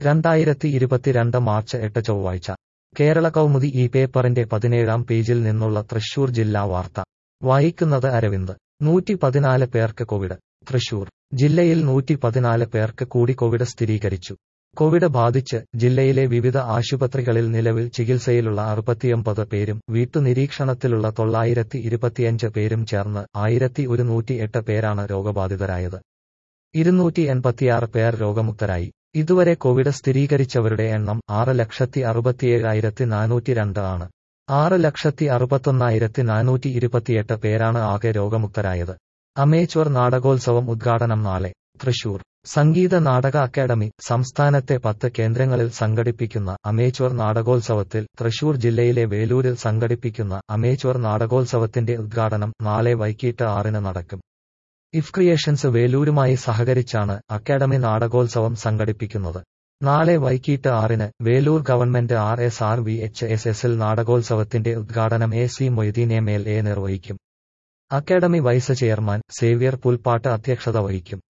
രണ്ടായിരത്തി ഇരുപത്തിരണ്ട് മാർച്ച് എട്ട് ചൊവ്വാഴ്ച കേരള കൗമുദി ഈ പേപ്പറിന്റെ പതിനേഴാം പേജിൽ നിന്നുള്ള തൃശൂർ ജില്ലാ വാർത്ത വായിക്കുന്നത് അരവിന്ദ് നൂറ്റി പതിനാല് പേർക്ക് കോവിഡ് തൃശൂർ ജില്ലയിൽ നൂറ്റി പതിനാല് പേർക്ക് കൂടി കോവിഡ് സ്ഥിരീകരിച്ചു കോവിഡ് ബാധിച്ച് ജില്ലയിലെ വിവിധ ആശുപത്രികളിൽ നിലവിൽ ചികിത്സയിലുള്ള അറുപത്തിയൊമ്പത് പേരും വീട്ടുനിരീക്ഷണത്തിലുള്ള തൊള്ളായിരത്തി ഇരുപത്തിയഞ്ച് പേരും ചേർന്ന് ആയിരത്തി ഒരുന്നൂറ്റി എട്ട് പേരാണ് രോഗബാധിതരായത് ഇരുന്നൂറ്റി എൺപത്തിയാറ് പേർ രോഗമുക്തരായി ഇതുവരെ കോവിഡ് സ്ഥിരീകരിച്ചവരുടെ എണ്ണം ആറ് ലക്ഷത്തി അറുപത്തിയേഴായിരത്തി നാനൂറ്റി രണ്ട് ആണ് ആറ് ലക്ഷത്തി അറുപത്തൊന്നായിരത്തി നാനൂറ്റി ഇരുപത്തിയെട്ട് പേരാണ് ആകെ രോഗമുക്തരായത് അമേച്വർ നാടകോത്സവം ഉദ്ഘാടനം നാളെ തൃശൂർ സംഗീത നാടക അക്കാദമി സംസ്ഥാനത്തെ പത്ത് കേന്ദ്രങ്ങളിൽ സംഘടിപ്പിക്കുന്ന അമേച്വർ നാടകോത്സവത്തിൽ തൃശൂർ ജില്ലയിലെ വേലൂരിൽ സംഘടിപ്പിക്കുന്ന അമേച്വർ നാടകോത്സവത്തിന്റെ ഉദ്ഘാടനം നാളെ വൈകിട്ട് ആറിന് നടക്കും ഇഫ് ക്രിയേഷൻസ് വേലൂരുമായി സഹകരിച്ചാണ് അക്കാദമി നാടകോത്സവം സംഘടിപ്പിക്കുന്നത് നാളെ വൈകിട്ട് ആറിന് Velur government R S R V H S എസിൽ നാടകോത്സവത്തിന്റെ ഉദ്ഘാടനം A C Moideen M L A നിർവഹിക്കും academy vice chairman Xavier Pulpattu അധ്യക്ഷത വഹിക്കും